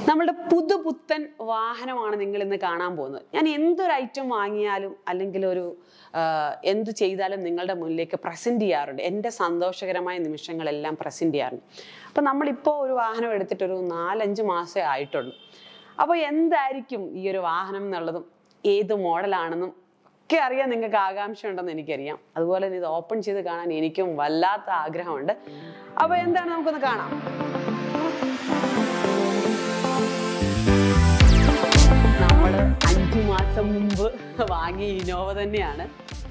നമ്മുടെ പുതുപുത്തൻ വാഹനമാണ് നിങ്ങൾ ഇന്ന് കാണാൻ പോകുന്നത് ഞാൻ എന്തൊരു ഐറ്റം വാങ്ങിയാലും അല്ലെങ്കിൽ ഒരു ആ, എന്ത് ചെയ്താലും നിങ്ങളുടെ മുന്നിലേക്ക് പ്രസന്റ് ചെയ്യാറുണ്ട് എൻ്റെ സന്തോഷകരമായ നിമിഷങ്ങളെല്ലാം പ്രസന്റ് ചെയ്യാറുണ്ട് അപ്പം നമ്മളിപ്പോൾ ഒരു വാഹനം എടുത്തിട്ടൊരു നാലഞ്ച് മാസമേ ആയിട്ടുള്ളൂ അപ്പോൾ എന്തായിരിക്കും ഈ ഒരു വാഹനം എന്നുള്ളതും ഏത് മോഡലാണെന്നും ഒക്കെ അറിയാൻ നിങ്ങൾക്ക് ആകാംക്ഷ ഉണ്ടെന്ന് എനിക്കറിയാം അതുപോലെ തന്നെ ഇത് ഓപ്പൺ ചെയ്ത് കാണാൻ എനിക്കും വല്ലാത്ത ആഗ്രഹമുണ്ട് അപ്പോൾ എന്താണ് നമുക്കൊന്ന് കാണാം നമ്മൾ അഞ്ചു മാസം മുമ്പ് വാങ്ങിയ ഇനോവ തന്നെയാണ്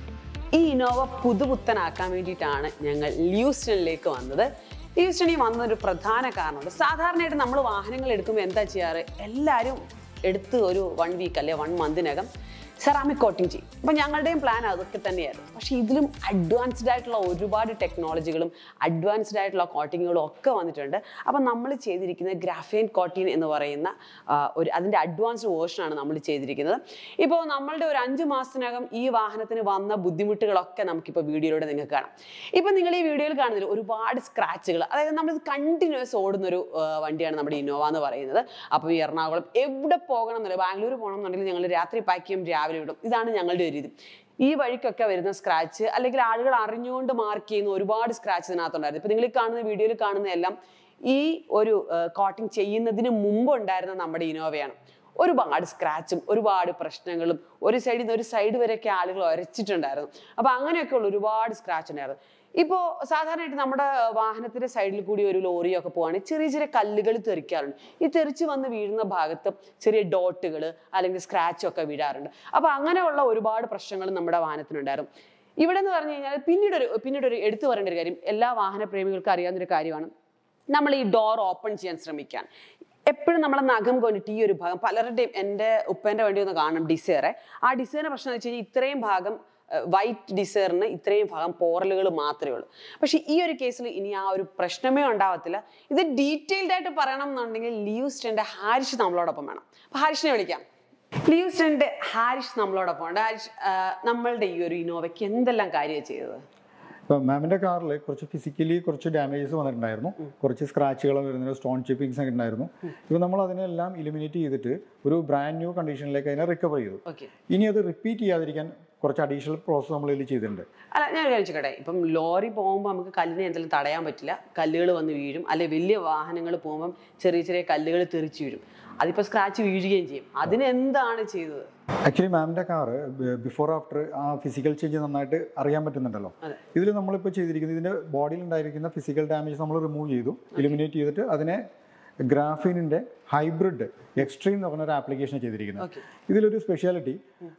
ഈ ഇനോവ പുതുപുത്തനാക്കാൻ വേണ്ടിയിട്ടാണ് ഞങ്ങൾ ല്യൂസ്റ്റണിലേക്ക് വന്നത് ല്യൂസ്റ്റണിൽ വന്നൊരു പ്രധാന കാരണമുണ്ട് സാധാരണയായിട്ട് നമ്മൾ വാഹനങ്ങൾ എടുക്കുമ്പോൾ എന്താ ചെയ്യാറ് എല്ലാവരും എടുത്ത് ഒരു വൺ വീക്ക് അല്ലെ വൺ മന്തിനകം സെറാമിക് കോട്ടിങ് ചെയ്യും അപ്പം ഞങ്ങളുടെയും പ്ലാൻ അതൊക്കെ തന്നെയായിരുന്നു പക്ഷേ ഇതിലും അഡ്വാൻസ്ഡ് ആയിട്ടുള്ള ഒരുപാട് ടെക്നോളജികളും അഡ്വാൻസ്ഡ് ആയിട്ടുള്ള കോട്ടിങ്ങുകളും ഒക്കെ വന്നിട്ടുണ്ട് അപ്പം നമ്മൾ ചെയ്തിരിക്കുന്നത് ഗ്രാഫൈൻ കോട്ടിൻ എന്ന് പറയുന്ന ആ, ഒരു അതിൻ്റെ അഡ്വാൻസ്ഡ് വേർഷനാണ് നമ്മൾ ചെയ്തിരിക്കുന്നത് ഇപ്പോൾ നമ്മളുടെ ഒരു അഞ്ച് മാസത്തിനകം ഈ വാഹനത്തിന് വന്ന ബുദ്ധിമുട്ടുകളൊക്കെ നമുക്കിപ്പോൾ വീഡിയോയിലൂടെ നിങ്ങൾക്ക് കാണാം ഇപ്പം നിങ്ങൾ ഈ വീഡിയോയിൽ കാണുന്നതിൽ ഒരുപാട് സ്ക്രാച്ചുകൾ അതായത് നമ്മളിത് കണ്ടിന്യൂസ് ഓടുന്നൊരു ആ, വണ്ടിയാണ് നമ്മുടെ ഇന്നോവ എന്ന് പറയുന്നത് അപ്പോൾ ഈ എറണാകുളം എവിടെ പോകണം എന്നല്ല ബാംഗ്ലൂർ പോകണം എന്നുണ്ടെങ്കിൽ ഞങ്ങൾ രാത്രി പാക്ക് ചെയ്യും രാവിലെ വിടും ഇതാണ് ഞങ്ങളുടെ ഒരു രീതി ഈ വഴിക്കൊക്കെ വരുന്ന സ്ക്രാച്ച് അല്ലെങ്കിൽ ആളുകൾ അറിഞ്ഞുകൊണ്ട് മാർക്ക് ചെയ്യുന്ന ഒരുപാട് സ്ക്രാച്ച് ഇതിനകത്തുണ്ടായിരുന്നു ഇപ്പൊ നിങ്ങൾ ഈ കാണുന്ന വീഡിയോയിൽ കാണുന്ന എല്ലാം ഈ ഒരു കോട്ടിങ് ചെയ്യുന്നതിന് മുമ്പ് ഉണ്ടായിരുന്ന നമ്മുടെ ഇനോവയാണ് ഒരുപാട് സ്ക്രാച്ചും ഒരുപാട് പ്രശ്നങ്ങളും ഒരു സൈഡിൽ നിന്ന് ഒരു സൈഡ് വരെയൊക്കെ ആളുകൾ ഒരച്ചിട്ടുണ്ടായിരുന്നു അപ്പൊ അങ്ങനെയൊക്കെയുള്ള ഒരുപാട് സ്ക്രാച്ച് ഉണ്ടായിരുന്നു ഇപ്പോൾ സാധാരണയായിട്ട് നമ്മുടെ വാഹനത്തിന്റെ സൈഡിൽ കൂടി ഒരു ലോറിയൊക്കെ പോവുകയാണെങ്കിൽ ചെറിയ ചെറിയ കല്ലുകൾ തെറിക്കാറുണ്ട് ഈ തെറിച്ച് വന്ന് വീഴുന്ന ഭാഗത്ത് ചെറിയ ഡോട്ടുകൾ അല്ലെങ്കിൽ സ്ക്രാച്ച് ഒക്കെ വീഴാറുണ്ട് അപ്പൊ അങ്ങനെയുള്ള ഒരുപാട് പ്രശ്നങ്ങൾ നമ്മുടെ വാഹനത്തിനുണ്ടായിരുന്നു ഇവിടെ എന്ന് പറഞ്ഞു കഴിഞ്ഞാൽ പിന്നീട് ഒരു പിന്നീട് ഒരു എടുത്തു പറയേണ്ട ഒരു കാര്യം എല്ലാ വാഹന പ്രേമികൾക്കും അറിയാവുന്ന ഒരു കാര്യമാണ് നമ്മൾ ഈ ഡോർ ഓപ്പൺ ചെയ്യാൻ ശ്രമിക്കാൻ എപ്പോഴും നമ്മളെ നഖം കൊണ്ടിട്ട് ഈ ഒരു ഭാഗം പലരുടെയും എൻ്റെ ഉപ്പേൻ്റെ വണ്ടി ഒന്ന് കാണണം ഡിസയറെ ആ ഡിസൈറിന്റെ പ്രശ്നം എന്ന് വെച്ച് കഴിഞ്ഞാൽ ഇത്രയും ഭാഗം വൈറ്റ് ഡിസയറിന് ഇത്രയും ഭാഗം പോറലുകൾ മാത്രമേ ഉള്ളൂ പക്ഷെ ഈ ഒരു കേസിൽ ഇനി ആ ഒരു പ്രശ്നമേ ഉണ്ടാവത്തില്ല ഇത് ഡീറ്റെയിൽഡ് ആയിട്ട് പറയണം എന്നുണ്ടെങ്കിൽ ലിയൂസ്റ്റൻ്റെ ഹാരിഷ് നമ്മളോടൊപ്പം വേണം അപ്പൊ ഹാരിഷിനെ വിളിക്കാം ലിയൂസ്റ്റൻ്റെ ഹാരിഷ് നമ്മളോടൊപ്പം ഉണ്ട് ഹാരിഷ് ആ, നമ്മളുടെ ഈ ഒരു ഇനോവയ്ക്ക് എന്തെല്ലാം കാര്യമാണ് ചെയ്തത് ഇപ്പം മാമിന്റെ കാറിൽ കുറച്ച് ഫിസിക്കലി കുറച്ച് ഡാമേജസ് വന്നിട്ടുണ്ടായിരുന്നു കുറച്ച് സ്ക്രാച്ചുകൾ വരുന്ന സ്റ്റോൺ ചിപ്പിങ്സ് ഒക്കെ ഉണ്ടായിരുന്നു ഇപ്പം നമ്മൾ അതിനെല്ലാം ഇലിമിനേറ്റ് ചെയ്തിട്ട് ഒരു ബ്രാൻഡ് ന്യൂ കണ്ടീഷനിലേക്ക് അതിനെ റിക്കവർ ചെയ്തു ഓക്കെ ഇനി അത് റിപ്പീറ്റ് ചെയ്യാതിരിക്കാൻ കുറച്ച് അഡീഷണൽ പ്രോസസ്സ് നമ്മൾ ഇതിൽ ചെയ്തിട്ടുണ്ട് അല്ല ഞാൻ കഴിച്ചോട്ടെ ഇപ്പം ലോറി പോകുമ്പോൾ നമുക്ക് കല്ലിനെ എന്തെങ്കിലും തടയാൻ പറ്റില്ല കല്ലുകൾ വന്ന് വീഴും അല്ലെ വലിയ വാഹനങ്ങൾ പോകുമ്പം ചെറിയ ചെറിയ കല്ലുകൾ തെറിച്ച് വീഴും അതിപ്പോൾ സ്ക്രാച്ച് വീഴുകയും ചെയ്യും അതിന് എന്താണ് ചെയ്തത് ആക്ച്വലി മാമിന്റെ കാറ് ബിഫോർ ആഫ്റ്റർ ആ ഫിസിക്കൽ ചേഞ്ച് നന്നായിട്ട് അറിയാൻ പറ്റുന്നുണ്ടല്ലോ അതെ. ഇതിൽ നമ്മളിപ്പോൾ ചെയ്തിരിക്കുന്നത് ഇതിന്റെ ബോഡിയിൽ ഉണ്ടായിരിക്കുന്ന ഫിസിക്കൽ ഡാമേജ് നമ്മൾ റിമൂവ് ചെയ്തു ഇലിമിനേറ്റ് ചെയ്തിട്ട് അതിനെ ഗ്രാഫീനിന്റെ ഹൈബ്രിഡ് എക്സ്ട്രീം എന്ന് പറഞ്ഞ ഒരു ആപ്ലിക്കേഷൻ ചെയ്തിരിക്കുന്നത് ഓക്കെ ഇതിലൊരു സ്പെഷ്യാലിറ്റി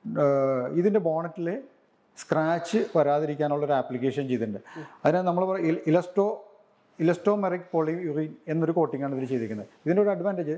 ഇതിന്റെ ബോണറ്റിൽ സ്ക്രാച്ച് വരാതിരിക്കാനുള്ള ഒരു ആപ്ലിക്കേഷൻ ചെയ്തിട്ടുണ്ട് അതിനെ നമ്മൾ ഇലസ്റ്റോ ഇലസ്റ്റോമെറിക് പോളിയൂറിൻ എന്നൊരു കോട്ടിംഗ് ആണ് ഇതിൽ ചെയ്തിരിക്കുന്നത് ഇതിൻ്റെ ഒരു അഡ്വാൻറ്റേജ്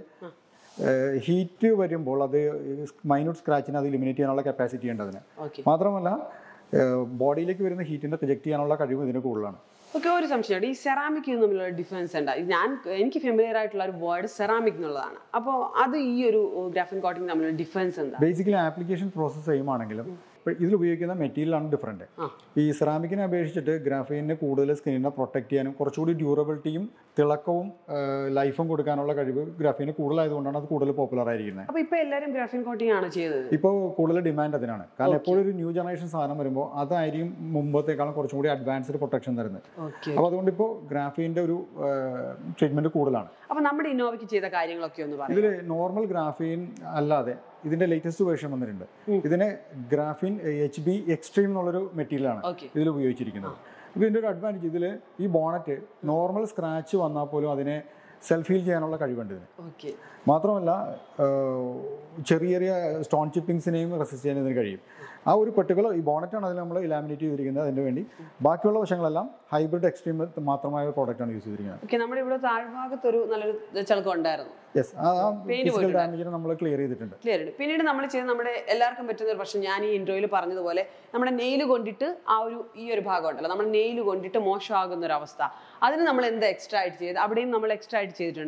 ഹീറ്റ് വരുമ്പോൾ അത് മൈന്യൂട്ട് സ്ക്രാച്ചിനെ അത് ഇലിമിനേറ്റ് ചെയ്യാനുള്ള കപ്പാസിറ്റി ഉണ്ട് അതിന് ഓക്കെ മാത്രമല്ല ബോഡിയിലേക്ക് വരുന്ന ഹീറ്റിനെ റിജക്ട് ചെയ്യാനുള്ള കഴിവ് ഇതിന് കൂടുതലാണ് ഓക്കെ ഒരു സംശയമുണ്ട് ഈ സെറാമിക് തമ്മിലുള്ള ഡിഫറൻസ് ഉണ്ട് ഇത് ഞാൻ എനിക്ക് ഫെമിലിയർ ആയിട്ടുള്ള ഒരു വേർഡ് സെറാമിക് എന്നുള്ളതാണ് അപ്പോൾ അത് ഈ ഒരു ഗ്രാഫിൻ കോട്ടിംഗ് തമ്മിലുള്ള ഡിഫറൻസ് എന്താ ബേസിക്കലി ആപ്ലിക്കേഷൻ പ്രോസസ്സ് സെയിം ആണെങ്കിലും ഇപ്പോൾ ഇതിൽ ഉപയോഗിക്കുന്ന മെറ്റീരിയലാണ് ഡിഫറെൻറ്റ് ആ. ഈ സെറാമിക്കിനെ അപേക്ഷിച്ചിട്ട് ഗ്രാഫീനെ കൂടുതൽ സ്കിന്നിനെ പ്രൊട്ടക്ട് ചെയ്യാനും കുറച്ചുകൂടി ഡ്യൂറബിലിറ്റിയും തിളക്കവും ലൈഫും കൊടുക്കാനുള്ള കഴിവ് ഗ്രാഫീന് കൂടുതലായതുകൊണ്ടാണ് അത് കൂടുതൽ പോപ്പുലർ ആയിരിക്കുന്നത് അപ്പോൾ ഇപ്പോൾ എല്ലാവരും ഗ്രാഫിൻ കോട്ടിംഗ് ആണ് ചെയ്തത് ഇപ്പോൾ കൂടുതൽ ഡിമാൻഡ് അതിനാണ് കാരണം എപ്പോഴും ഒരു ന്യൂ ജനറേഷൻ സാധനം വരുമ്പോൾ അതായിരിക്കും മുമ്പത്തേക്കാളും കുറച്ചും കൂടി അഡ്വാൻസ്ഡ് പ്രൊട്ടക്ഷൻ തരുന്നത് ഓക്കെ അപ്പോൾ അതുകൊണ്ട് ഇപ്പോൾ ഗ്രാഫീൻ്റെ ഒരു ട്രീറ്റ്മെൻറ്റ് കൂടുതലാണ് അപ്പോൾ നമ്മുടെ ഇന്നോവയ്ക്ക് ചെയ്ത കാര്യങ്ങളൊക്കെ ഒന്ന് പറയാം ഇതിൽ നോർമൽ ഗ്രാഫീൻ അല്ലാതെ ഇതിന്റെ ലേറ്റസ്റ്റ് വേർഷൻ വന്നിട്ടുണ്ട് ഇതിന് ഗ്രാഫീൻ എച്ച് ബി എക്സ്ട്രീം എന്നുള്ളൊരു മെറ്റീരിയലാണ് ഓക്കെ ഇതിൽ ഉപയോഗിച്ചിരിക്കുന്നത് അപ്പോൾ ഇതിൻ്റെ ഒരു അഡ്വാൻറ്റേജ് ഇതിൽ ഈ ബോണറ്റ് നോർമൽ സ്ക്രാച്ച് വന്നാൽ പോലും അതിനെ സെൽഫ് ഹീൽ ചെയ്യാനുള്ള കഴിവുണ്ട് ഇതിന് ഓക്കെ മാത്രമല്ല ആഹ്, ചെറിയ ചെറിയ സ്റ്റോൺ ചിപ്പിങ്സിനെയും റെസിസ്റ്റ് ചെയ്യാൻ ഇതിന് കഴിയും ആ ഒരു പെർട്ടിക്കുലർ ഈ ബോണറ്റാണ് അതിൽ നമ്മൾ ഇലാമിനേറ്റ് ചെയ്തിരിക്കുന്നത് അതിന് വേണ്ടി ബാക്കിയുള്ള വശങ്ങളെല്ലാം ഹൈബ്രിഡ് എക്സ്ട്രീം മാത്രമായ പ്രോഡക്റ്റാണ് യൂസ് ചെയ്തിരിക്കുന്നത് ഓക്കെ നമ്മുടെ ഇവിടെ താഴ്ഭാഗത്ത് ഒരു നല്ലൊരു ചളുക്കം ഉണ്ടായിരുന്നു യെസ് ആ ഫിസിക്കൽ ഡാമേജിനെ നമ്മൾ ക്ലിയർ ചെയ്തിട്ടുണ്ട് ക്ലിയർ ഉണ്ട് പിന്നീട് നമ്മൾ ചെയ്ത് നമ്മുടെ എല്ലാവർക്കും പറ്റുന്ന ഒരു പ്രശ്നം ഞാൻ ഈ ഇൻട്രോയിൽ പറഞ്ഞതുപോലെ നമ്മുടെ നെയിൽ കൊണ്ടിട്ട് ആ ഒരു ഈ ഒരു ഭാഗം ഉണ്ടല്ലോ നമ്മൾ നെയിൽ കൊണ്ടിട്ട് മോശമാകുന്ന ഒരു അവസ്ഥ അതിന് നമ്മൾ എന്താ എക്സ്ട്രാ ആയിട്ട് ചെയ്ത് അവിടെയും നമ്മൾ എക്സ്ട്രാ ആയിട്ട് ചെയ്തിട്ടുണ്ട് അല്ലേ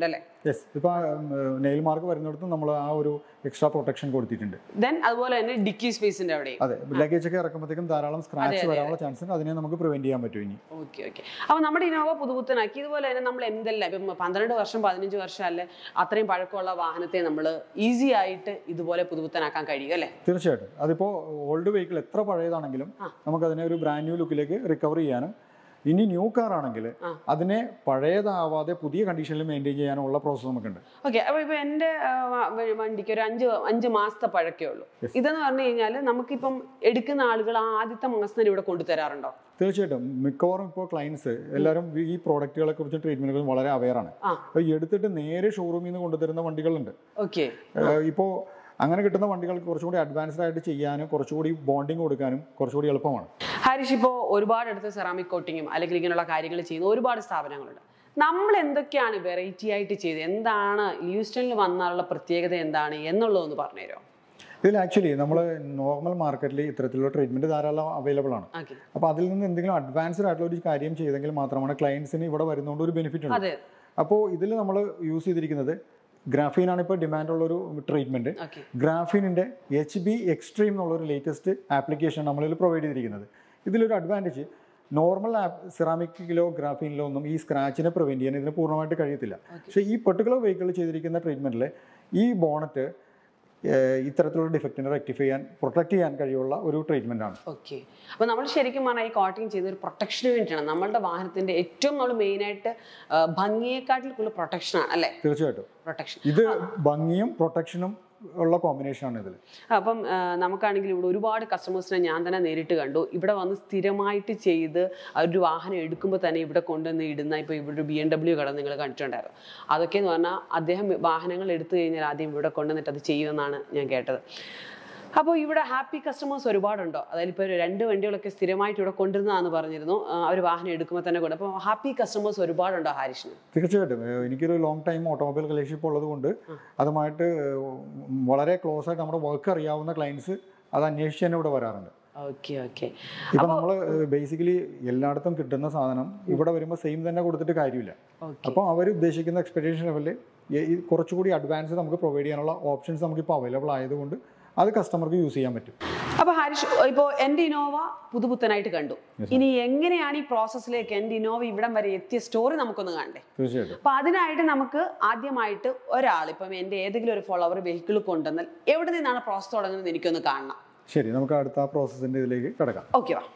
യെസ് ഇപ്പോൾ നെയിൽ മാർക്ക് വരുന്നിടത്ത് നമ്മൾ ആ ഒരു എക്സ്ട്രാ പ്രൊട്ടക്ഷൻ കൊടുത്തിട്ടുണ്ട് ദെൻ അതുപോലെ തന്നെ ഡിക്കി സ്പേസിന്റെ അവിടെയും അതെ ലഗേജ് ഒക്കെ ഇറക്കുമ്പോഴത്തേക്കും ധാരാളം സ്ക്രാച്ച് വരാനുള്ള ചാൻസ് ഉണ്ട് അതിനെ നമുക്ക് പ്രിവെന്റ് ചെയ്യാൻ പറ്റും ഇനി ഓക്കെ ഓക്കെ അപ്പൊ നമ്മുടെ ഇനോവ പുതുപുത്തനാക്കി ഇതുപോലെ തന്നെ നമ്മൾ എന്തെല്ലാം ഇപ്പം പന്ത്രണ്ട് വർഷം പതിനഞ്ച് വർഷം അല്ലെ അത്രയും പഴക്കമുള്ള വാഹനത്തെ നമ്മൾ ഈസി ആയിട്ട് ഇതുപോലെ പുതുപുത്തനാക്കാൻ കഴിയും അല്ലേ തീർച്ചയായിട്ടും അതിപ്പോൾ ഓൾഡ് വെഹിക്കിൾ എത്ര പഴയതാണെങ്കിലും നമുക്ക് അതിനെ ഒരു ബ്രാൻഡ് ന്യൂ ലുക്കിലേക്ക് റിക്കവർ ചെയ്യാനും ഇനി ന്യൂ കാർ ആണെങ്കിൽ അതിനെ പഴയതാവാതെ പുതിയ കണ്ടീഷനിൽ മെയിൻറ്റെയിൻ ചെയ്യാനുള്ള പ്രോസസ്സ് നമുക്കുണ്ട് ഓക്കെ അപ്പൊ ഇപ്പൊ എന്റെ ആ, വ- വണ്ടിക്ക് ഒരു അഞ്ച് അഞ്ച് മാസത്തെ പഴക്കേ ഉള്ളൂ ഇതെന്ന് പറഞ്ഞു കഴിഞ്ഞാൽ നമുക്കിപ്പം എടുക്കുന്ന ആളുകൾ ആ ആദ്യത്തെ മാസം തന്നെ ഇവിടെ കൊണ്ടുതരാറുണ്ടോ തീർച്ചയായിട്ടും മിക്കവാറും ഇപ്പോൾ ക്ലയൻസ് എല്ലാവരും ഈ പ്രോഡക്റ്റുകളെ കുറിച്ച് ട്രീറ്റ്മെന്റിനെ കുറിച്ച് വളരെ അവയറാണ് ആ. അപ്പോൾ എടുത്തിട്ട് നേരെ ഷോറൂമിൽ നിന്ന് കൊണ്ടുതരുന്ന വണ്ടികളുണ്ട് ഓക്കെ ഇപ്പോൾ അങ്ങനെ കിട്ടുന്ന വണ്ടികൾക്ക് കുറച്ചുകൂടി അഡ്വാൻസ്ഡ് ആയിട്ട് ചെയ്യാനും കുറച്ചുകൂടി ബോണ്ടിങ് കൊടുക്കാനും കുറച്ചുകൂടി എളുപ്പമാണ് ഹാരിഷ് ഇപ്പോൾ ഒരുപാട് അടുത്ത് സെറാമിക് കോട്ടിങ്ങും അല്ലെങ്കിൽ ഇങ്ങനെയുള്ള കാര്യങ്ങൾ ചെയ്യുന്ന ഒരുപാട് സ്ഥാപനങ്ങളുണ്ട് നമ്മൾ എന്തൊക്കെയാണ് വെറൈറ്റി ആയിട്ട് ചെയ്തത് എന്താണ് ലൂസ്റ്റണിൽ വന്നാലുള്ള പ്രത്യേകത എന്താണ് എന്നുള്ളതൊന്ന് പറഞ്ഞുതരുമോ ഇതിൽ ആക്ച്വലി നമ്മൾ നോർമൽ മാർക്കറ്റിൽ ഇത്തരത്തിലുള്ള ട്രീറ്റ്മെന്റ് ധാരാളം അവൈലബിൾ ആണ് ഓക്കെ അപ്പോൾ അതിൽ നിന്ന് എന്തെങ്കിലും അഡ്വാൻസ്ഡ് ആയിട്ടുള്ള ഒരു കാര്യം ചെയ്തെങ്കിൽ മാത്രമാണ് ക്ലയൻസിന് ഇവിടെ വരുന്നതുകൊണ്ട് ഒരു ബെനിഫിറ്റ് ഉണ്ട് അതെ അപ്പോൾ ഇതിൽ നമ്മൾ യൂസ് ചെയ്തിരിക്കുന്നത് ഗ്രാഫീനാണ് ഇപ്പോൾ ഡിമാൻഡുള്ള ഒരു ട്രീറ്റ്മെന്റ് ഓക്കെ ഗ്രാഫീനിൻ്റെ എച്ച് ബി എക്സ്ട്രീം എന്നുള്ള ഒരു ലേറ്റസ്റ്റ് ആപ്ലിക്കേഷൻ നമ്മളിൽ പ്രൊവൈഡ് ചെയ്തിരിക്കുന്നത് ഇതിലൊരു അഡ്വാൻറ്റേജ് നോർമൽ സിറാമിക്കിലോ ഗ്രാഫീനിലോ ഒന്നും ഈ സ്ക്രാച്ചിനെ പ്രിവെൻറ്റ് ചെയ്യാൻ ഇതിന് പൂർണ്ണമായിട്ട് കഴിയത്തില്ല പക്ഷേ ഈ പെർട്ടിക്കുലർ വെഹിക്കിൾ ചെയ്തിരിക്കുന്ന ട്രീറ്റ്മെൻറ്റിൽ ഈ ബോണറ്റ് ഇത്തരത്തിലുള്ള ഡിഫക്റ്റിനെ റെക്ടിഫൈ ചെയ്യാൻ പ്രൊട്ടക്ട് ചെയ്യാൻ കഴിയുള്ള ഒരു ട്രീറ്റ്മെൻ്റ് ആണ് ഓക്കെ അപ്പോൾ നമ്മൾ ശരിക്കും പറഞ്ഞാൽ ഈ കോട്ടിങ് ചെയ്ത ഒരു പ്രൊട്ടക്ഷന് വേണ്ടിയിട്ടാണ് നമ്മളുടെ വാഹനത്തിന്റെ ഏറ്റവും നമ്മൾ മെയിനായിട്ട് ഭംഗിയെക്കാട്ടിൽ കൂടുതൽ പ്രൊട്ടക്ഷനാണ് അല്ലേ തീർച്ചയായിട്ടും പ്രൊട്ടക്ഷൻ ഇത് ഭംഗിയും പ്രൊട്ടക്ഷനും ഉള്ള കോമ്പിനേഷനാണ് ഇതിൽ അപ്പം ആ, നമുക്കാണെങ്കിൽ ഇവിടെ ഒരുപാട് കസ്റ്റമേഴ്സിനെ ഞാൻ തന്നെ നേരിട്ട് കണ്ടു ഇവിടെ വന്ന് സ്ഥിരമായിട്ട് ചെയ്ത് ആ ഒരു വാഹനം എടുക്കുമ്പോൾ തന്നെ ഇവിടെ കൊണ്ടുവന്ന് ഇടുന്ന ഇപ്പോൾ ഇവിടെ ഒരു ബി എം ഡബ്ല്യു കട നിങ്ങൾ കണ്ടിട്ടുണ്ടായിരുന്നു അതൊക്കെ എന്ന് പറഞ്ഞാൽ അദ്ദേഹം വാഹനങ്ങൾ എടുത്തു കഴിഞ്ഞാൽ ആദ്യം ഇവിടെ കൊണ്ടുവന്നിട്ട് അത് ചെയ്യുമെന്നാണ് ഞാൻ കേട്ടത് അപ്പോൾ ഇവിടെ ഹാപ്പി കസ്റ്റമേഴ്സ് ഒരുപാടുണ്ടോ അതായത് ഇപ്പോൾ ഒരു രണ്ട് വണ്ടികളൊക്കെ സ്ഥിരമായിട്ട് ഇവിടെ കൊണ്ടുവരുന്നതാണെന്ന് പറഞ്ഞിരുന്നു അവർ വാഹനം എടുക്കുമ്പോൾ തന്നെ കൊണ്ട് അപ്പോൾ ഹാപ്പി കസ്റ്റമേഴ്സ് ഒരുപാടുണ്ടോ ഹാരിഷിന് തീർച്ചയായിട്ടും ഏഹ് എനിക്കൊരു ലോങ് ടൈം ഓട്ടോമൊബൈൽ റിലേഷൻഷിപ്പ് ഉള്ളത് കൊണ്ട് അതുമായിട്ട് ഏഹ് വളരെ ക്ലോസ് ആയിട്ട് നമ്മുടെ വർക്ക് അറിയാവുന്ന ക്ലയൻസ് അത് അന്വേഷിച്ച് തന്നെ ഇവിടെ വരാറുണ്ട് ഓക്കെ ഓക്കെ ഇപ്പൊ നമ്മൾ ബേസിക്കലി എല്ലായിടത്തും കിട്ടുന്ന സാധനം ഇവിടെ വരുമ്പോൾ സെയിം തന്നെ കൊടുത്തിട്ട് കാര്യമില്ല ഓക്കെ അപ്പോൾ അവർ ഉദ്ദേശിക്കുന്ന എക്സ്പെക്ടേഷൻ ലെവലിൽ കുറച്ചുകൂടി അഡ്വാൻസ് നമുക്ക് പ്രൊവൈഡ് ചെയ്യാനുള്ള ഓപ്ഷൻസ് നമുക്കിപ്പോൾ അവൈലബിൾ ആയതുകൊണ്ട് അത് കസ്റ്റമർക്ക് യൂസ് ചെയ്യാൻ പറ്റും അപ്പൊ ഹരീഷ് ഇപ്പോ എന്റെ ഇനോവ പുതുപുത്തനായിട്ട് കണ്ടു ഇനി എങ്ങനെയാണ് ഈ പ്രോസസ്സിലേക്ക് എന്റെ ഇനോവ ഇവിടം വരെ എത്തിയ സ്റ്റോറി നമുക്കൊന്ന് കാണണ്ടേ തീർച്ചയായിട്ടും അപ്പൊ അതിനായിട്ട് നമുക്ക് ആദ്യമായിട്ട് ഒരാൾ ഇപ്പം എന്റെ ഏതെങ്കിലും ഒരു ഫോളോവർ വെഹിക്കിൾ കൊണ്ടുവന്നാൽ എവിടെ നിന്നാണ് പ്രോസസ് തുടങ്ങുന്നത് എനിക്കൊന്ന് കാണണം ശരി നമുക്ക് അടുത്ത ആ പ്രോസസ്സിൻ്റെ ഇതിലേക്ക് കിടക്കാം ഓക്കെ വാ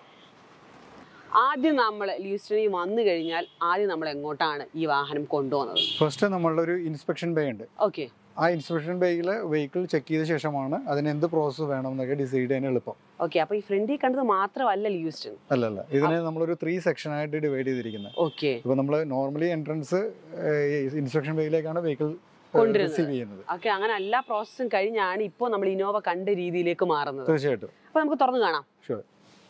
ആദ്യം നമ്മൾ ലൂസ്റ്റണിൽ വന്നു കഴിഞ്ഞാൽ ആദ്യം നമ്മൾ എങ്ങോട്ടാണ് ഈ വാഹനം കൊണ്ടുപോകുന്നത് ഫസ്റ്റ് നമ്മളുടെ ഒരു ഇൻസ്പെക്ഷൻ ബേ ഉണ്ട് ഓക്കെ ആ ഇൻസ്പെക്ഷൻ ബേയിൽ വെഹിക്കിൾ ചെക്ക് ചെയ്ത ശേഷമാണ് അതിന് എന്ത് പ്രോസസ്സ് വേണം എന്നൊക്കെ ഡിസൈഡ് ചെയ്യാൻ എളുപ്പം ഓക്കെ അപ്പൊ ഈ ഫ്രണ്ടിൽ കണ്ടത് മാത്രമല്ല ലൂസ്റ്റൺ അല്ലല്ല ഇതിനെ നമ്മളൊരു ത്രീ സെക്ഷനായിട്ട് ഡിവൈഡ് ചെയ്തിരിക്കുന്നത് ഓക്കെ ഇപ്പോൾ നമ്മൾ നോർമലി എൻട്രൻസ് ഇൻസ്പെക്ഷൻ ബേയിലേക്കാണ് വെഹിക്കിൾ കൊണ്ടുവരുന്നത്. റിസീവ് ചെയ്യുന്നത് ഓക്കെ അങ്ങനെ എല്ലാ പ്രോസസ്സും കഴിഞ്ഞാണ് ഇപ്പോൾ നമ്മൾ ഇനോവ കണ്ട രീതിയിലേക്ക് മാറുന്നത് തീർച്ചയായിട്ടും അപ്പൊ നമുക്ക് തുറന്നു കാണാം ഷുവർ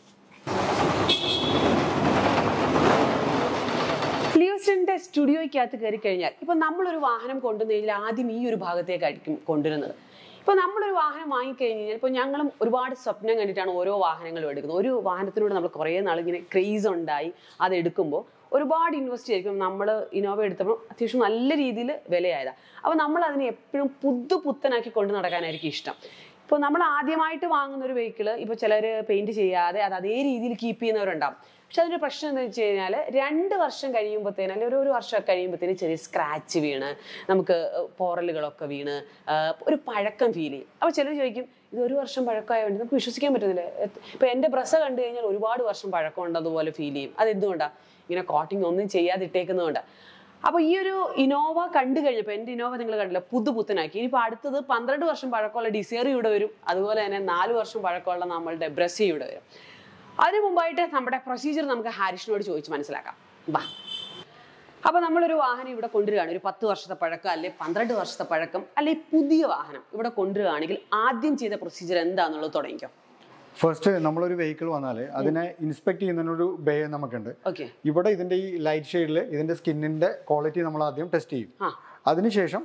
ലിയോസിന്റെ സ്റ്റുഡിയോയ്ക്കകത്ത് കയറി കഴിഞ്ഞാൽ ഇപ്പൊ നമ്മളൊരു വാഹനം കൊണ്ടുവന്നു കഴിഞ്ഞാൽ ആദ്യം ഈ ഒരു ഭാഗത്തേക്കായിരിക്കും കൊണ്ടുവരുന്നത് ഇപ്പൊ നമ്മളൊരു വാഹനം വാങ്ങിക്കഴിഞ്ഞ് കഴിഞ്ഞാൽ ഇപ്പോൾ ഞങ്ങളും ഒരുപാട് സ്വപ്നം കണ്ടിട്ടാണ് ഓരോ വാഹനങ്ങളും എടുക്കുന്നത് ഒരു വാഹനത്തിനോട് നമ്മൾ കുറേ നാൾ ഇങ്ങനെ ക്രേസ് ഉണ്ടായി അത് എടുക്കുമ്പോൾ ഒരുപാട് ഇൻവെസ്റ്റ് ചെയ്തിരിക്കും നമ്മൾ ഇനോവ എടുത്തപ്പോൾ അത്യാവശ്യം നല്ല രീതിയിൽ വിലയായതാണ് അപ്പോൾ നമ്മൾ അതിനെ എപ്പോഴും പുതു പുത്തനാക്കി കൊണ്ട് നടക്കാനായിരിക്കും ഇഷ്ടം ഇപ്പോൾ നമ്മൾ ആദ്യമായിട്ട് വാങ്ങുന്ന ഒരു വെഹിക്കിൾ ഇപ്പോൾ ചിലർ പെയിന്റ് ചെയ്യാതെ അത് അതേ രീതിയിൽ കീപ്പ് ചെയ്യുന്നവരുണ്ടാവും പക്ഷെ അതിന്റെ പ്രശ്നം എന്താ വെച്ച് കഴിഞ്ഞാൽ രണ്ട് വർഷം കഴിയുമ്പോഴത്തേനും അല്ലെങ്കിൽ ഒരു ഒരു വർഷം കഴിയുമ്പോഴത്തേനും ചെറിയ സ്ക്രാച്ച് വീണ് നമുക്ക് പോറലുകളൊക്കെ വീണ് ആ, ഒരു പഴക്കം ഫീൽ ചെയ്യും അപ്പോൾ ചിലർ ചോദിക്കും ഇത് ഒരു വർഷം പഴക്കമായതുകൊണ്ട് നമുക്ക് വിശ്വസിക്കാൻ പറ്റുന്നില്ല ഇപ്പോൾ എൻ്റെ ബ്രസ കണ്ടു കഴിഞ്ഞാൽ ഒരുപാട് വർഷം പഴക്കം ഉണ്ടതുപോലെ ഫീൽ ചെയ്യും അത് എന്തുകൊണ്ടാണ് ഇങ്ങനെ കോട്ടിങ് ഒന്നും ചെയ്യാതിട്ടേക്കുന്നതുകൊണ്ടാണ് അപ്പോൾ ഈ ഒരു ഇനോവ കണ്ടു കഴിഞ്ഞപ്പോൾ എൻ്റെ ഇനോവ നിങ്ങൾ കണ്ടില്ല പുതുപുത്തനാക്കി ഇനിയിപ്പോൾ അടുത്തത് പന്ത്രണ്ട് വർഷം പഴക്കമുള്ള ഡിസേറി ഇവിടെ വരും അതുപോലെ തന്നെ നാല് വർഷം പഴക്കമുള്ള നമ്മളുടെ ബ്രസി ഇവിടെ വരും അതിനു മുമ്പായിട്ട് നമ്മുടെ പ്രൊസീജിയർ നമുക്ക് ഹാരിഷിനോട് ചോദിച്ച് മനസ്സിലാക്കാം വാ അപ്പൊ നമ്മളൊരു വാഹനം ഇവിടെ കൊണ്ടുവരികയാണ് ഒരു പത്ത് വർഷത്തെ പഴക്കം അല്ലെ പന്ത്രണ്ട് വർഷത്തെ പഴക്കം അല്ലെ പുതിയ വാഹനം ഇവിടെ കൊണ്ടുവരികയാണെങ്കിൽ ആദ്യം ചെയ്ത പ്രൊസീജിയർ എന്താണെന്നുള്ളത് തുടങ്ങിക്കോ ഫസ്റ്റ് നമ്മളൊരു വെഹിക്കിൾ വന്നാൽ അതിനെ ഇൻസ്പെക്ട് ചെയ്യുന്നതിനൊരു ബേ നമുക്കുണ്ട് ഓക്കെ ഇവിടെ ഇതിന്റെ ഈ ലൈറ്റ് ഷെയ്ഡിൽ ഇതിന്റെ സ്കിന്നിന്റെ ക്വാളിറ്റി നമ്മൾ ആദ്യം ടെസ്റ്റ് ചെയ്യും ആ അതിനുശേഷം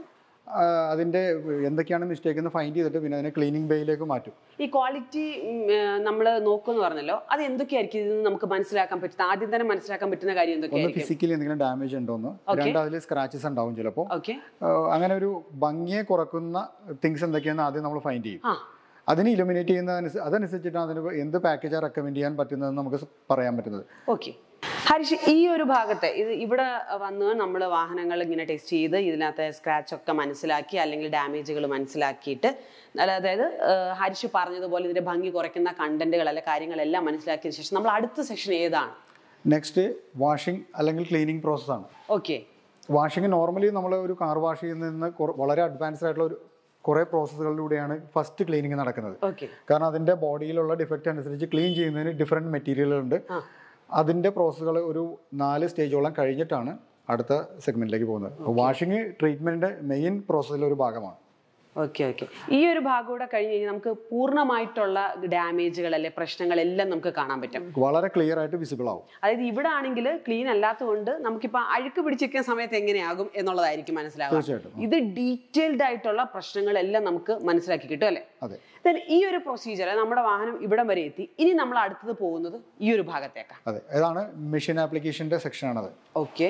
ആ, അതിൻ്റെ എന്തൊക്കെയാണ് മിസ്റ്റേക്ക് എന്ന് ഫൈൻഡ് ചെയ്തിട്ട് പിന്നെ അതിനെ ക്ലീനിങ് ബേയിലേക്ക് മാറ്റും ഈ ക്വാളിറ്റി നമ്മൾ നോക്കുമെന്ന് പറഞ്ഞല്ലോ അത് എന്തൊക്കെയായിരിക്കും ഇതിൽ നിന്ന് നമുക്ക് മനസ്സിലാക്കാൻ പറ്റുന്ന ആദ്യം തന്നെ മനസ്സിലാക്കാൻ പറ്റുന്ന കാര്യം ഒന്ന് എന്തൊക്കെയായിരിക്കും ഫിസിക്കലി എന്തെങ്കിലും ഡാമേജ് ഉണ്ടോന്ന് രണ്ട് അതിൽ സ്ക്രാച്ചസ് ഉണ്ടാവും ചിലപ്പോൾ ഓക്കെ അങ്ങനെ ഒരു ഭംഗിയെ കുറക്കുന്ന തിങ്സ് എന്തൊക്കെയാണെന്ന് ആദ്യം നമ്മൾ ഫൈൻഡ് ചെയ്യും ആ അതിന് ഇലുമിനേറ്റ് ചെയ്യുന്ന അതനുസരിച്ചിട്ടാണ് അതിന് എന്ത് പാക്കേജാണ് റെക്കമെൻഡ് ചെയ്യാൻ പറ്റുന്നതെന്ന് നമുക്ക് സ് പറയാൻ പറ്റുന്നത് ഓക്കെ ഹരിഷ് ഈ ഒരു ഭാഗത്തെ ഇത് ഇവിടെ വന്ന് നമ്മൾ വാഹനങ്ങൾ ഇങ്ങനെ ടെസ്റ്റ് ചെയ്ത് ഇതിനകത്തെ സ്ക്രാച്ച് ഒക്കെ മനസ്സിലാക്കി അല്ലെങ്കിൽ ഡാമേജുകൾ മനസ്സിലാക്കിയിട്ട് അല്ല- അതായത് ആ, ഹരിഷ് പറഞ്ഞതുപോലെ ഇതിന്റെ ഭംഗി കുറയ്ക്കുന്ന കണ്ടന്റുകൾ അല്ലെ കാര്യങ്ങളെല്ലാം മനസ്സിലാക്കിയതിനു ശേഷം നമ്മൾ അടുത്ത സെഷൻ ഏതാണ് നെക്സ്റ്റ് വാഷിംഗ് അല്ലെങ്കിൽ ക്ലീനിങ് പ്രോസസ്സാണ് ഓക്കെ വാഷിംഗ് നോർമലി നമ്മൾ ഒരു കാർ വാഷ് ചെയ്യുന്നതിന് കുറ- വളരെ അഡ്വാൻസ്ഡ് ആയിട്ടുള്ള ഒരു കുറേ പ്രോസസ്സുകളിലൂടെയാണ് ഫസ്റ്റ് ക്ലീനിങ് നടക്കുന്നത് ഓക്കെ കാരണം അതിൻ്റെ ബോഡിയിലുള്ള ഡിഫക്റ്റ് അനുസരിച്ച് ക്ലീൻ ചെയ്യുന്നതിന് ഡിഫറെൻറ്റ് മെറ്റീരിയലുകളുണ്ട് ആ. അതിൻ്റെ പ്രോസസ്സുകൾ ഒരു നാല് സ്റ്റേജോളം കഴിഞ്ഞിട്ടാണ് അടുത്ത സെഗ്മെന്റിലേക്ക് പോകുന്നത് വാഷിംഗ് ട്രീറ്റ്മെൻറ്റിൻ്റെ മെയിൻ പ്രോസസ്സിലെ ഒരു ഭാഗമാണ് ഓക്കെ ഓക്കെ ഈ ഒരു ഭാഗം കൂടെ കഴിഞ്ഞ് കഴിഞ്ഞാൽ നമുക്ക് പൂർണ്ണമായിട്ടുള്ള ഡാമേജുകൾ അല്ലെ പ്രശ്നങ്ങളെല്ലാം നമുക്ക് കാണാൻ പറ്റും വളരെ ക്ലിയർ ആയിട്ട് വിസിബിൾ ആവും അതായത് ഇവിടെ ആണെങ്കിൽ ക്ലീൻ അല്ലാത്തതുകൊണ്ട് നമുക്കിപ്പോ അഴുക്ക് പിടിച്ചിരിക്കുന്ന സമയത്ത് എങ്ങനെയാകും എന്നുള്ളതായിരിക്കും മനസ്സിലാവുക തീർച്ചയായിട്ടും ഇത് ഡീറ്റെയിൽഡ് ആയിട്ടുള്ള പ്രശ്നങ്ങളെല്ലാം നമുക്ക് മനസ്സിലാക്കി കിട്ടും അല്ലേ അതെ Then ഈ ഒരു പ്രൊസീജിയർ നമ്മുടെ വാഹനം ഇവിടം വരെ എത്തി ഇനി നമ്മൾ അടുത്തത് പോകുന്നത് ഈ ഒരു ഭാഗത്തേക്കാണ് അതെ ഇതാണ് മെഷീൻ ആപ്ലിക്കേഷൻ്റെ സെക്ഷനാണത് ഓക്കെ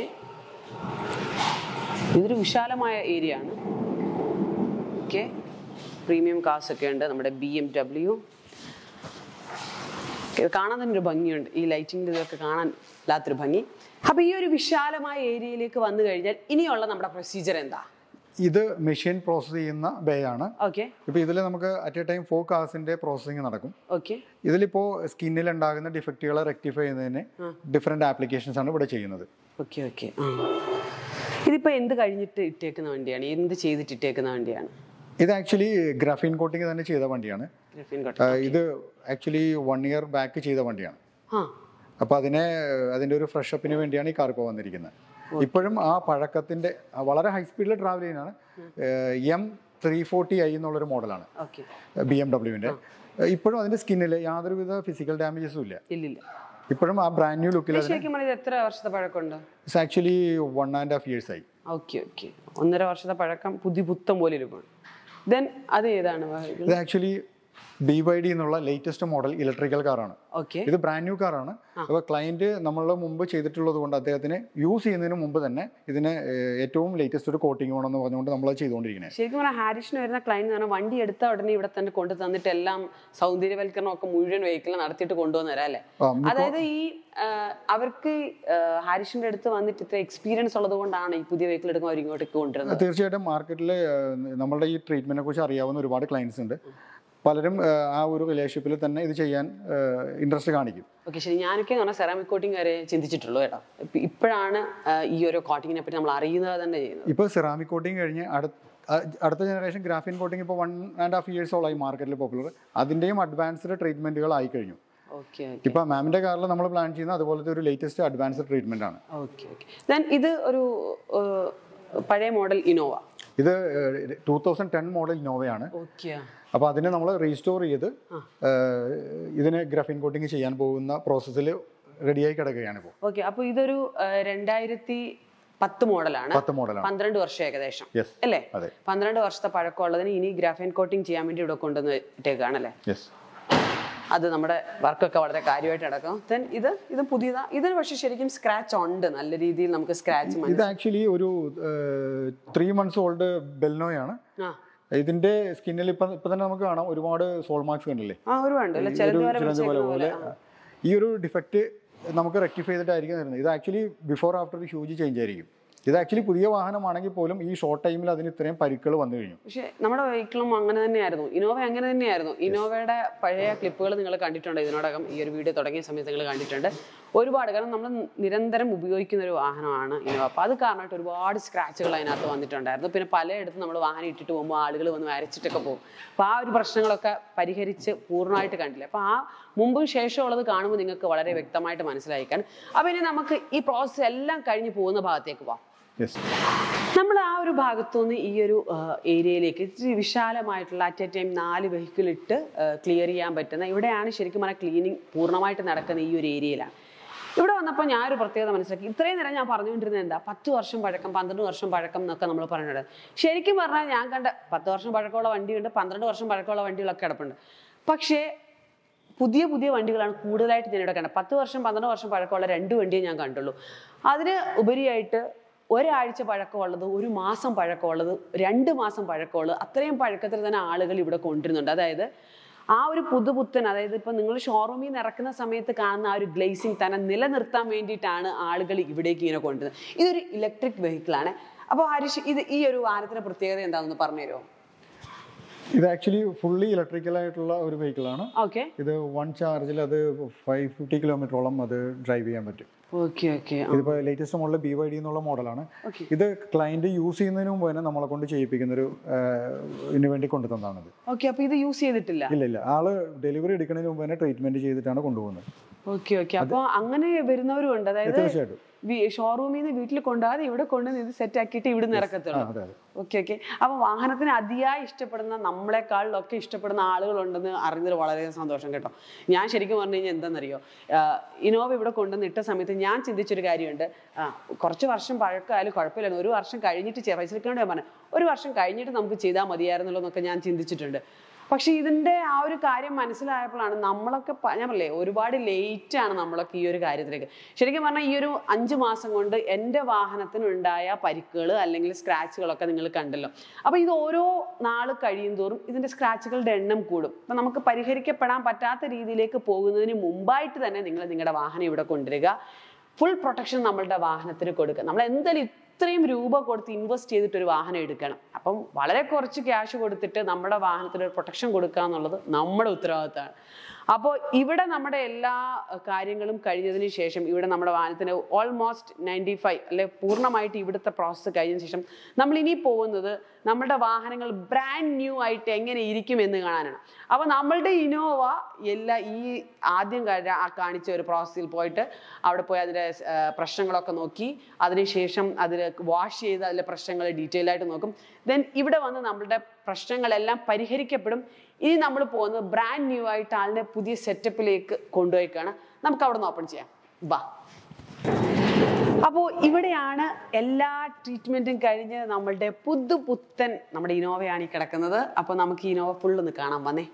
ഇതൊരു വിശാലമായ ഏരിയ ആണ് ഓക്കെ പ്രീമിയം കാർസ് ഒക്കെ ഉണ്ട് നമ്മുടെ ബി എം ഡബ്ല്യു കാണാൻ തന്നെ ഒരു ഭംഗിയുണ്ട് ഈ ലൈറ്റിംഗ് ഇതൊക്കെ കാണാൻ വല്ലാത്തൊരു ഭംഗി അപ്പൊ ഈ ഒരു വിശാലമായ ഏരിയയിലേക്ക് വന്നു കഴിഞ്ഞാൽ ഇനിയുള്ള നമ്മുടെ പ്രൊസീജിയർ എന്താ ഇത് മെഷീൻ പ്രോസസ്സ് ചെയ്യുന്ന ബേ ആണ് ഓക്കെ ഇപ്പോൾ ഇതിൽ നമുക്ക് അറ്റ് എ ടൈം ഫോർ കാർസിൻ്റെ പ്രോസസ്സിങ് നടക്കും ഓക്കെ ഇതിലിപ്പോൾ സ്കിന്നിൽ ഉണ്ടാകുന്ന ഡിഫക്റ്റുകളെ റെക്ടിഫൈ ചെയ്യുന്നതിന് ഡിഫറെൻറ്റ് ആപ്ലിക്കേഷൻസ് ആണ് ഇവിടെ ചെയ്യുന്നത് ഓക്കെ ഓക്കെ ഇതിപ്പോ എന്ത് കഴിഞ്ഞിട്ട് ഇട്ടേക്കുന്ന വണ്ടിയാണ് എന്ത് ചെയ്തിട്ട് ഇട്ടേക്കുന്ന വണ്ടിയാണ് ഇത് ആക്ച്വലി ഗ്രാഫീൻ കോട്ടിങ് തന്നെ ചെയ്ത വണ്ടിയാണ് ഗ്രഫീൻ കോട്ട ആ, ഇത് ആക്ച്വലി വൺ ഇയർ ബാക്ക് ചെയ്ത വണ്ടിയാണ് ആ അപ്പോൾ അതിനെ അതിൻ്റെ ഒരു ഫ്രഷ് അപ്പിന് വേണ്ടിയാണ് ഈ കാർ ഇപ്പോൾ വന്നിരിക്കുന്നത് ഇപ്പോഴും ആ പഴക്കത്തിൻ്റെ ആ വളരെ ഹൈ സ്പീഡിൽ ട്രാവൽ ചെയ്യുന്നതാണ് എം ത്രീ ഫോർട്ടി ഐ എന്നുള്ളൊരു മോഡലാണ് ഓക്കെ ബി എം ഡബ്ല്യുവിൻ്റെ ഇപ്പോഴും അതിൻ്റെ സ്കിന്നിൽ യാതൊരുവിധ ഫിസിക്കൽ ഡാമേജസും ഇല്ല ഇല്ലില്ല ഇപ്പോഴും ആ ബ്രാൻഡ് ന്യൂ ലുക്കിൽ ഇത് ശരിക്കും പറഞ്ഞാൽ ഇത് എത്ര വർഷത്തെ പഴക്കമുണ്ട് it's actually one and half years ആയി ഓക്കെ ഓക്കെ ഒന്നര വർഷത്തെ പഴക്കം പുതിയ പുത്തം പോലെ ഇരിക്കും ദെൻ അത് ഏതാണ് ഇത് ആക്ച്വലി ബി വൈ ഡി എന്നുള്ള ലേറ്റസ്റ്റ് മോഡൽ ഇലക്ട്രിക്കൽ കാറാണ് ഓക്കെ ഇത് ബ്രാൻഡ് ന്യൂ കാറാണ് അപ്പോൾ ക്ലയന്റ് നമ്മളെ മുമ്പ് ചെയ്തിട്ടുള്ളത് കൊണ്ട് അദ്ദേഹത്തിന് യൂസ് ചെയ്യുന്നതിന് മുമ്പ് തന്നെ ഇതിന് ഏഹ്, ഏറ്റവും ലേറ്റസ്റ്റ് ഒരു കോട്ടിംഗ് വേണമെന്ന് പറഞ്ഞുകൊണ്ട് നമ്മൾ ചെയ്തുകൊണ്ടിരിക്കുന്നത് ശരിക്കും പറഞ്ഞാൽ ഹാരിഷിന് വരുന്ന ക്ലൈന്റ് എന്ന് പറഞ്ഞാൽ വണ്ടി എടുത്ത ഉടനെ ഇവിടെ തന്നെ കൊണ്ടു തന്നിട്ട് എല്ലാം സൗന്ദര്യവൽക്കരണം ഒക്കെ മുഴുവൻ വെഹിക്കിൾ നടത്തിയിട്ട് കൊണ്ടുവന്ന് തരാം അല്ലേ ആ, അതായത് ഈ ആ, അവർക്ക് ആ, ഹാരിഷിന്റെ അടുത്ത് വന്നിട്ട് ഇത്ര എക്സ്പീരിയൻസ് ഉള്ളത് കൊണ്ടാണ് ഈ പുതിയ വെഹിക്കിൾ എടുക്കുമ്പോൾ അവർ ഇങ്ങോട്ടേക്ക് കൊണ്ടുവരുന്നത് തീർച്ചയായിട്ടും മാർക്കറ്റിൽ നമ്മളുടെ ഈ ട്രീറ്റ്മെന്റിനെ കുറിച്ച് അറിയാവുന്ന ഒരുപാട് ക്ലയൻസ് ഉണ്ട് പലരും ഏഹ്, ആ ഒരു റിലേഷൻഷിപ്പിൽ തന്നെ ഇത് ചെയ്യാൻ ഇൻട്രസ്റ്റ് കാണിക്കും ഓക്കെ ശരി ഞാനൊക്കെ എന്ന് പറഞ്ഞാൽ സെറാമിക് കോട്ടിംഗ് വരെ ചിന്തിച്ചിട്ടുള്ളൂ കേട്ടോ ഇപ്പ- ഇപ്പോഴാണ് ആ, ഈ ഒരു കോട്ടിങ്ങിനെ പറ്റി നമ്മൾ അറിയുന്നത് തന്നെ ചെയ്യുന്നത് ഇപ്പോൾ സെറാമിക് കോട്ടിംഗ് കഴിഞ്ഞ് അടുത്ത അ- അടുത്ത ജനറേഷൻ ഗ്രാഫിൻ കോട്ടിംഗ് ഇപ്പോൾ വൺ ആൻഡ് ഹാഫ് ഇയേഴ്സോളായി മാർക്കറ്റിൽ പോപ്പുലർ അതിൻ്റെയും അഡ്വാൻസ്ഡ് ട്രീറ്റ്മെൻറ്റുകൾ ആയി കഴിഞ്ഞു ഓക്കെ ഇപ്പോൾ മാമിൻ്റെ കാറിൽ നമ്മൾ പ്ലാൻ ചെയ്യുന്ന അതുപോലത്തെ ഒരു ലേറ്റസ്റ്റ് അഡ്വാൻസ്ഡ് ട്രീറ്റ്മെൻ്റ് ആണ് ഓക്കെ ഓക്കെ ദെൻ ഇത് ഒരു ആ, പഴയ മോഡൽ ഇനോവ ഇത് ടൂ തൗസൻഡ് ടെൻ മോഡൽ ഇന്നോവയാണ് ഓക്കെ അപ്പോൾ അതിനെ നമ്മൾ റീസ്റ്റോർ ചെയ്ത് ഏഹ്, ഇതിന് ഗ്രാഫിൻ കോട്ടിംഗ് ചെയ്യാൻ പോകുന്ന പ്രോസസ്സിൽ റെഡിയായി കിടക്കുകയാണ് ഇപ്പോൾ ഓക്കെ അപ്പോൾ ഇതൊരു ആ, രണ്ടായിരത്തി പത്ത് മോഡലാണ് പത്ത് മോഡലാണ് പന്ത്രണ്ട് വർഷം ഏകദേശം യെസ് അല്ലേ അതെ പന്ത്രണ്ട് വർഷത്തെ പഴക്കമുള്ളതിന് ഇനി ഗ്രാഫൈൻ കോട്ടിംഗ് ചെയ്യാൻ വേണ്ടി ഇവിടെ കൊണ്ടുവന്ന് ഇട്ടേക്കാണല്ലേ യെസ് അത് നമ്മുടെ വർക്കൊക്കെ വളരെ കാര്യമായിട്ട് നടക്കും ദെൻ ഇത് ഇത് പുതിയതാ ഇതിന് പക്ഷെ ശരിക്കും സ്ക്രാച്ച് ഉണ്ട് നല്ല രീതിയിൽ നമുക്ക് സ്ക്രാച്ച് ഇത് ആക്ച്വലി ഒരു ത്രീ മന്ത്സ് ഓൾഡ് ബെൽനോയാണ് ആ ഇതിന്റെ സ്കിന്നിൽ ഇപ്പം ഇപ്പം തന്നെ നമുക്ക് കാണാം ഒരുപാട് സോൾ മാർക്സ് കണ്ടില്ലേ ആ ഒരുപാട് അല്ലെ ഒരു ചിലത് വരെ ചിലന്തി പോലെ പിടിച്ചേക്കുന്ന പോലെ പോലെ ഈ ഒരു ഡിഫക്റ്റ് നമുക്ക് റെക്ടിഫൈ ചെയ്തിട്ടായിരിക്കും തരുന്നത് ഇത് ആക്ച്വലി ബിഫോർ ആഫ്റ്റർ ഒരു ഹ്യൂജ് ചേഞ്ച് ആയിരിക്കും ഇത് ആക്ച്വലി പുതിയ വാഹനമാണെങ്കിൽ പോലും ഈ ഷോർട്ട് ടൈമിൽ അതിന് ഇത്രയും പരിക്കുകൾ വന്നു കഴിഞ്ഞു പക്ഷെ നമ്മുടെ വെഹിക്കിളും അങ്ങനെ തന്നെയായിരുന്നു ഇനോവ അങ്ങനെ തന്നെയായിരുന്നു ഇനോവയുടെ പഴയ ക്ലിപ്പുകൾ നിങ്ങൾ കണ്ടിട്ടുണ്ട് ഇതിനോടകം ഈ ഒരു വീഡിയോ തുടങ്ങിയ സമയത്ത് നിങ്ങൾ കണ്ടിട്ടുണ്ട് ഒരുപാട് കാരണം നമ്മൾ നിരന്തരം ഉപയോഗിക്കുന്ന ഒരു വാഹനമാണ് ഇനോവ അപ്പോൾ അത് കാരണമായിട്ട് ഒരുപാട് സ്ക്രാച്ചുകൾ അതിനകത്ത് വന്നിട്ടുണ്ടായിരുന്നു പിന്നെ പലയിടത്തും നമ്മൾ വാഹനം ഇട്ടിട്ട് പോകുമ്പോൾ ആളുകൾ വന്ന് വരച്ചിട്ടൊക്കെ പോകും അപ്പോൾ ആ ഒരു പ്രശ്നങ്ങളൊക്കെ പരിഹരിച്ച് പൂർണ്ണമായിട്ട് കണ്ടില്ല അപ്പോൾ ആ മുമ്പും ശേഷമുള്ളത് കാണുമ്പോൾ നിങ്ങൾക്ക് വളരെ വ്യക്തമായിട്ട് മനസ്സിലായിക്കാൻ അപ്പോൾ ഇനി നമുക്ക് ഈ പ്രോസസ്സ് എല്ലാം കഴിഞ്ഞ് പോകുന്ന ഭാഗത്തേക്ക് പോവാം യെസ് നമ്മൾ ആ ഒരു ഭാഗത്തുനിന്ന് ഈ ഒരു ആ, ഏരിയയിലേക്ക് ഇച്ചിരി വിശാലമായിട്ടുള്ള അറ്റ് എ ടൈം നാല് വെഹിക്കിൾ ഇട്ട് ക്ലിയർ ചെയ്യാൻ പറ്റുന്ന ഇവിടെയാണ് ശരിക്കും പറഞ്ഞാൽ ക്ലീനിങ് പൂർണ്ണമായിട്ട് നടക്കുന്ന ഈ ഒരു ഏരിയയിലാണ് ഇവിടെ വന്നപ്പോൾ ഞാനൊരു പ്രത്യേകത മനസ്സിലാക്കി ഇത്രയും നേരം ഞാൻ പറഞ്ഞുകൊണ്ടിരുന്നത് എന്താ പത്ത് വർഷം പഴക്കം പന്ത്രണ്ട് വർഷം പഴക്കം എന്നൊക്കെ നമ്മൾ പറഞ്ഞിട്ടുണ്ട് ശരിക്കും പറഞ്ഞാൽ ഞാൻ കണ്ട പത്ത് വർഷം പഴക്കമുള്ള വണ്ടിയുണ്ട് പന്ത്രണ്ട് വർഷം പഴക്കമുള്ള വണ്ടികളൊക്കെ കിടപ്പുണ്ട് പക്ഷേ പുതിയ പുതിയ വണ്ടികളാണ് കൂടുതലായിട്ട് ഞാനിവിടെ കണ്ടത് പത്ത് വർഷം പന്ത്രണ്ട് വർഷം പഴക്കമുള്ള രണ്ട് വണ്ടിയേ ഞാൻ കണ്ടുള്ളൂ അതിന് ഉപരിയായിട്ട് ഒരാഴ്ച പഴക്കമുള്ളത് ഒരു മാസം പഴക്കമുള്ളത് രണ്ട് മാസം പഴക്കമുള്ളത് അത്രയും പഴക്കത്തിൽ തന്നെ ആളുകൾ ഇവിടെ കൊണ്ടുവരുന്നുണ്ട് അതായത് ആ ഒരു പുതുപുത്തൻ അതായത് ഇപ്പം നിങ്ങൾ ഷോറൂമിൽ നിന്ന് ഇറക്കുന്ന സമയത്ത് കാണുന്ന ആ ഒരു ഗ്ലേസിങ് തന്നെ നിലനിർത്താൻ വേണ്ടിയിട്ടാണ് ആളുകൾ ഇവിടേക്ക് ഇങ്ങനെ കൊണ്ടുവരുന്നത് ഇതൊരു ഇലക്ട്രിക് വെഹിക്കിളാണ് അപ്പോൾ ഹരീഷ് ഇത് ഈ ഒരു വാഹനത്തിന്റെ പ്രത്യേകത എന്താണെന്ന് പറഞ്ഞു തരുമോ ഇത് ആക്ച്വലി ഫുള്ളി ഇലക്ട്രിക്കൽ ആയിട്ടുള്ള ഒരു വെഹിക്കിളാണ് ഓക്കെ ഇത് വൺ ചാർജിൽ അത് ഫൈവ് ഫിഫ്റ്റി കിലോമീറ്ററോളം അത് ഡ്രൈവ് ചെയ്യാൻ പറ്റും ഓക്കെ ഓക്കെ ഇതിപ്പോൾ latest model B Y D എന്നുള്ള മോഡലാണ് ഓക്കെ ഇത് ക്ലയന്റ് യൂസ് ചെയ്യുന്നതിന് മുമ്പ് തന്നെ നമ്മളെ കൊണ്ട് ചെയ്യിപ്പിക്കുന്ന ഒരു ഇതിനു വേണ്ടി കൊണ്ടുതന്നതാണിത് ഓക്കെ അപ്പൊ ഇത് യൂസ് ചെയ്തിട്ടില്ല ഇല്ല ഇല്ല ആള് ഡെലിവറി എടുക്കുന്നതിന് മുമ്പ് തന്നെ ട്രീറ്റ്മെന്റ് ചെയ്തിട്ടാണ് കൊണ്ടുപോകുന്നത് ഓക്കെ ഓക്കെ അപ്പൊ അങ്ങനെ വരുന്നവരും ഉണ്ട് അതായത് തീർച്ചയായിട്ടും ഷോറൂമിൽ നിന്ന് വീട്ടിൽ കൊണ്ടുപോകാതെ ഇവിടെ കൊണ്ടുവന്ന് ഇത് സെറ്റ് ആക്കിയിട്ട് ഇവിടെ നിന്ന് ആ ഇറക്കത്തുള്ളൂ അതെ അതെ ഓക്കെ ഓക്കെ അപ്പൊ വാഹനത്തിന് അതിയായി ഇഷ്ടപ്പെടുന്ന നമ്മളെക്കാളിലൊക്കെ ഇഷ്ടപ്പെടുന്ന ആളുകളുണ്ടെന്ന് അറിഞ്ഞതിൽ വളരെ സന്തോഷം കേട്ടോ ഞാൻ ശരിക്കും പറഞ്ഞു കഴിഞ്ഞാൽ എന്താണെന്നറിയോ ആഹ് ഇനോവ ഇവിടെ കൊണ്ടുവന്ന് ഇട്ട സമയത്ത് ഞാൻ ചിന്തിച്ചൊരു കാര്യമുണ്ട് ആ കുറച്ച് വർഷം പഴക്കമായാലും കുഴപ്പമില്ല ഒരു വർഷം കഴിഞ്ഞിട്ട് ചെയ്യാം പൈസ എടുക്കേണ്ട പറഞ്ഞു ഒരു വർഷം കഴിഞ്ഞിട്ട് നമുക്ക് ചെയ്താൽ മതിയായിരുന്നല്ലോ എന്നൊക്കെ ഞാൻ ചിന്തിച്ചിട്ടുണ്ട് പക്ഷെ ഇതിന്റെ ആ ഒരു കാര്യം മനസ്സിലായപ്പോഴാണ് നമ്മളൊക്കെ പ- ഞാൻ പറയില്ലേ ഒരുപാട് ലേറ്റ് ആണ് നമ്മളൊക്കെ ഈ ഒരു കാര്യത്തിലേക്ക് ശരിക്കും പറഞ്ഞാൽ ഈ ഒരു അഞ്ച് മാസം കൊണ്ട് എൻ്റെ വാഹനത്തിനുണ്ടായ പരിക്കുകൾ അല്ലെങ്കിൽ സ്ക്രാച്ചുകളൊക്കെ നിങ്ങൾ കണ്ടല്ലോ അപ്പൊ ഇത് ഓരോ നാൾ കഴിയും തോറും ഇതിന്റെ സ്ക്രാച്ചുകളുടെ എണ്ണം കൂടും അപ്പൊ നമുക്ക് പരിഹരിക്കപ്പെടാൻ പറ്റാത്ത രീതിയിലേക്ക് പോകുന്നതിന് മുമ്പായിട്ട് തന്നെ നിങ്ങൾ നിങ്ങളുടെ വാഹനം ഇവിടെ കൊണ്ടുവരിക ഫുൾ പ്രൊട്ടക്ഷൻ നമ്മളുടെ വാഹനത്തിന് കൊടുക്കുക നമ്മൾ എന്തായാലും ഇത്രയും രൂപ കൊടുത്ത് ഇൻവെസ്റ്റ് ചെയ്തിട്ട് ഒരു വാഹനം എടുക്കണം അപ്പം വളരെ കുറച്ച് ക്യാഷ് കൊടുത്തിട്ട് നമ്മുടെ വാഹനത്തിന് ഒരു പ്രൊട്ടക്ഷൻ കൊടുക്കുക എന്നുള്ളത് നമ്മുടെ ഉത്തരവാദിത്തമാണ് അപ്പോൾ ഇവിടെ നമ്മുടെ എല്ലാ അഹ്, കാര്യങ്ങളും കഴിഞ്ഞതിന് ശേഷം ഇവിടെ നമ്മുടെ വാഹനത്തിന് ഓൾമോസ്റ്റ് നയൻറ്റി ഫൈവ് അല്ലെ പൂർണ്ണമായിട്ട് ഇവിടുത്തെ പ്രോസസ്സ് കഴിഞ്ഞതിന് ശേഷം നമ്മൾ ഇനി പോകുന്നത് നമ്മുടെ വാഹനങ്ങൾ ബ്രാൻഡ് ന്യൂ ആയിട്ട് എങ്ങനെ ഇരിക്കും എന്ന് കാണാനാണ് അപ്പോൾ നമ്മളുടെ ഇനോവ എല്ലാ ഈ ആദ്യം കാ- ആ കാണിച്ച ഒരു പ്രോസസ്സിൽ പോയിട്ട് അവിടെ പോയി അതിൻ്റെ ആ, പ്രശ്നങ്ങളൊക്കെ നോക്കി അതിനുശേഷം അതിൽ വാഷ് ചെയ്ത് അതിലെ പ്രശ്നങ്ങൾ ഡീറ്റെയിൽ ആയിട്ട് നോക്കും ദെൻ ഇവിടെ വന്ന് നമ്മളുടെ പ്രശ്നങ്ങളെല്ലാം പരിഹരിക്കപ്പെടും ഇനി നമ്മൾ പോകുന്നത് ബ്രാൻഡ് ന്യൂ ആയിട്ട് ആളിനെ പുതിയ സെറ്റപ്പിലേക്ക് കൊണ്ടുപോയിക്കാണ് നമുക്ക് അവിടെ നിന്ന് ഓപ്പൺ ചെയ്യാം ബാ അപ്പോൾ ഇവിടെയാണ് എല്ലാ ട്രീറ്റ്മെന്റും കഴിഞ്ഞ് നമ്മളുടെ പുതുപുത്തൻ നമ്മുടെ ഇനോവയാണ് ഈ കിടക്കുന്നത് അപ്പോൾ നമുക്ക് ഈ ഇനോവ ഫുള്ളൊന്ന് കാണാൻ വന്നേ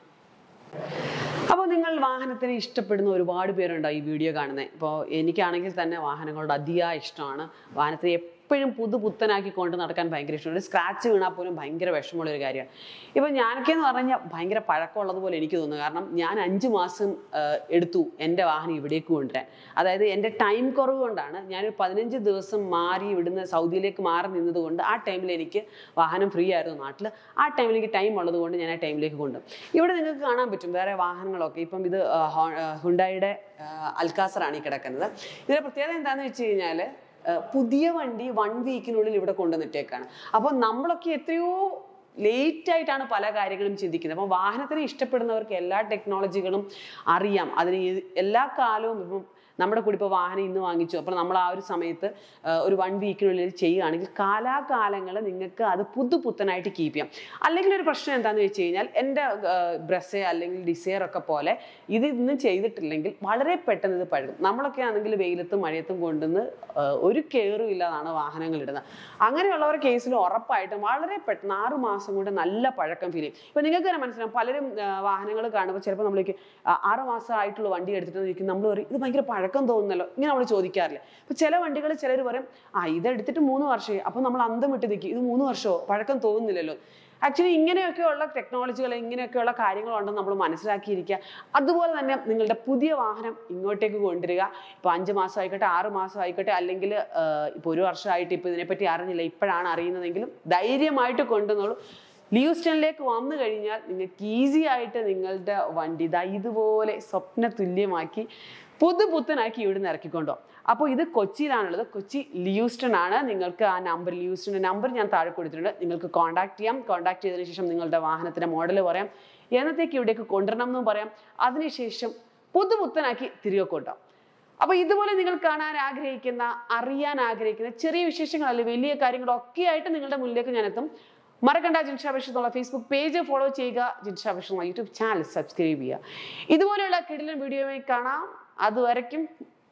അപ്പോൾ നിങ്ങൾ വാഹനത്തിന് ഇഷ്ടപ്പെടുന്ന ഒരുപാട് പേരുണ്ടാവും ഈ വീഡിയോ കാണുന്നത് ഇപ്പോൾ എനിക്കാണെങ്കിൽ തന്നെ വാഹനങ്ങളുടെ അതിയായ ഇഷ്ടമാണ് വാഹനത്തെ എപ്പോഴും പുതുപുത്തനാക്കി കൊണ്ട് നടക്കാൻ ഭയങ്കര ഇഷ്ടമാണ് ഒരു സ്ക്രാച്ച് വീണാൽ പോലും ഭയങ്കര വിഷമമുള്ള ഒരു കാര്യമാണ് ഇപ്പോൾ ഞാനൊക്കെ എന്ന് പറഞ്ഞു കഴിഞ്ഞാൽ ഭയങ്കര പഴക്കമുള്ളതുപോലെ എനിക്ക് തോന്നുന്നു കാരണം ഞാൻ അഞ്ച് മാസം ആ, എടുത്തു എൻ്റെ വാഹനം ഇവിടേക്ക് കൊണ്ടുവരാൻ അതായത് എൻ്റെ ടൈം കുറവ് കൊണ്ടാണ് ഞാനൊരു പതിനഞ്ച് ദിവസം മാറി ഇവിടുന്ന് സൗദിയിലേക്ക് മാറി നിന്നത് കൊണ്ട് ആ ടൈമിൽ എനിക്ക് വാഹനം ഫ്രീ ആയിരുന്നു നാട്ടിൽ ആ ടൈമിൽ എനിക്ക് ടൈം ഉള്ളത് കൊണ്ട് ഞാൻ ആ ടൈമിലേക്ക് കൊണ്ടുപോകും ഇവിടെ നിങ്ങൾക്ക് കാണാൻ പറ്റും വേറെ വാഹനങ്ങളൊക്കെ ഇപ്പം ഇത് ആ, ഹോ- ആ, ഹുണ്ടായുടെ അൽക്കാസറാണ് ഈ കിടക്കുന്നത് ഇതിന്റെ പ്രത്യേകത എന്താണെന്ന് വെച്ച് കഴിഞ്ഞാൽ പുതിയ വണ്ടി വൺ വീക്കിനുള്ളിൽ ഇവിടെ കൊണ്ടുവന്നിട്ടേക്കാണ് അപ്പോൾ നമ്മളൊക്കെ എത്രയോ ലേറ്റ് ആയിട്ടാണ് പല കാര്യങ്ങളും ചിന്തിക്കുന്നത് അപ്പോൾ വാഹനത്തിനെ ഇഷ്ടപ്പെടുന്നവർക്ക് എല്ലാ ടെക്നോളജികളും അറിയാം അതിന് ഏത് എല്ലാ കാലവും ഇപ്പം നമ്മുടെ കൂടെ ഇപ്പോൾ വാഹനം ഇന്ന് വാങ്ങിച്ചു അപ്പോൾ നമ്മൾ ആ ഒരു സമയത്ത് ആ, ഒരു വൺ വീക്കിനുള്ളിൽ ചെയ്യുകയാണെങ്കിൽ കാലാകാലങ്ങൾ നിങ്ങൾക്ക് അത് പുതുപുത്തനായിട്ട് കീപ്പ് ചെയ്യാം അല്ലെങ്കിൽ ഒരു പ്രശ്നം എന്താണെന്ന് വെച്ച് കഴിഞ്ഞാൽ എൻ്റെ ബ്രസ്സേ അല്ലെങ്കിൽ ഡിസയർ ഒക്കെ പോലെ ഇത് ഇന്ന് ചെയ്തിട്ടില്ലെങ്കിൽ വളരെ പെട്ടെന്ന് ഇത് പഴകും നമ്മളൊക്കെ ആണെങ്കിൽ വെയിലത്തും മഴയത്തും കൊണ്ടുവന്ന് ആ, ഒരു കെയറും ഇല്ലാതാണ് വാഹനങ്ങൾ ഇടുന്നത് അങ്ങനെയുള്ളവരുടെ കേസിൽ ഉറപ്പായിട്ടും വളരെ പെട്ടെന്ന് ആറ് മാസം കൊണ്ട് നല്ല പഴക്കം ഫീൽ ചെയ്യും ഇപ്പൊ നിങ്ങൾക്ക് തന്നെ മനസ്സിലാവും പലരും വാഹനങ്ങൾ കാണുമ്പോൾ ചിലപ്പോൾ നമ്മൾക്ക് ആറ് മാസം ആയിട്ടുള്ള വണ്ടി എടുത്തിട്ട് ചോദിക്കും നമ്മൾ പറയും ഇത് ഭയങ്കര പഴക്കം തോന്നുന്നല്ലോ ഇങ്ങനെ നമ്മൾ ചോദിക്കാറില്ല ഇപ്പൊ ചില വണ്ടികൾ ചിലർ പറയും ആ ഇത് എടുത്തിട്ട് മൂന്ന് വർഷമായി അപ്പൊ നമ്മൾ അന്തം വിട്ട് നിൽക്കും ഇത് മൂന്ന് വർഷമോ പഴക്കം തോന്നുന്നില്ലല്ലോ ആക്ച്വലി ഇങ്ങനെയൊക്കെയുള്ള ടെക്നോളജികൾ ഇങ്ങനെയൊക്കെയുള്ള കാര്യങ്ങളുണ്ടെന്ന് നമ്മൾ മനസ്സിലാക്കിയിരിക്കുക അതുപോലെ തന്നെ നിങ്ങളുടെ പുതിയ വാഹനം ഇങ്ങോട്ടേക്ക് കൊണ്ടുവരിക ഇപ്പോൾ അഞ്ച് മാസം ആയിക്കോട്ടെ ആറ് മാസം ആയിക്കോട്ടെ അല്ലെങ്കിൽ ഇപ്പോൾ ഒരു വർഷമായിട്ട് ഇപ്പോൾ ഇതിനെപ്പറ്റി അറിഞ്ഞില്ല ഇപ്പോഴാണ് അറിയുന്നതെങ്കിലും ധൈര്യമായിട്ട് കൊണ്ടുവന്നോളൂ ലിയൂസ്റ്റണിലേക്ക് വന്നു കഴിഞ്ഞാൽ നിങ്ങൾക്ക് ഈസി ആയിട്ട് നിങ്ങളുടെ വണ്ടി ഇതാ ഇതുപോലെ സ്വപ്ന തുല്യമാക്കി പുതുപുത്തനാക്കി ഇവിടുന്ന് ഇറക്കിക്കൊണ്ടോ അപ്പോൾ ഇത് കൊച്ചിയിലാണുള്ളത് കൊച്ചി ലിയൂസ്റ്റൺ ആണ് നിങ്ങൾക്ക് ആ നമ്പർ ലിയൂസ്റ്റണിന്റെ നമ്പർ ഞാൻ താഴെ കൊടുത്തിട്ടുണ്ട് നിങ്ങൾക്ക് കോൺടാക്ട് ചെയ്യാം കോൺടാക്ട് ചെയ്തതിനു ശേഷം നിങ്ങളുടെ വാഹനത്തിന്റെ മോഡൽ പറയാം എന്നത്തേക്ക് ഇവിടേക്ക് കൊണ്ടുവരണം എന്നും പറയാം അതിനുശേഷം പുതുപുത്തനാക്കി തിരികെ കൊണ്ടുപോകാം അപ്പൊ ഇതുപോലെ നിങ്ങൾ കാണാൻ ആഗ്രഹിക്കുന്ന അറിയാൻ ആഗ്രഹിക്കുന്ന ചെറിയ വിശേഷങ്ങളല്ല വലിയ കാര്യങ്ങളൊക്കെ ആയിട്ട് നിങ്ങളുടെ മുന്നിലേക്ക് ഞാൻ എത്തും മറക്കണ്ട ജിൻഷാ ബഷീർ എന്നുള്ള ഫേസ്ബുക്ക് പേജ് ഫോളോ ചെയ്യുക ജിൻഷാ ബഷീർ എന്നുള്ള യൂട്യൂബ് ചാനൽ സബ്സ്ക്രൈബ് ചെയ്യുക ഇതുപോലെയുള്ള കിടിലൻ വീഡിയോയിൽ കാണാം അതുവരയ്ക്കും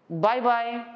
ബൈ ബൈ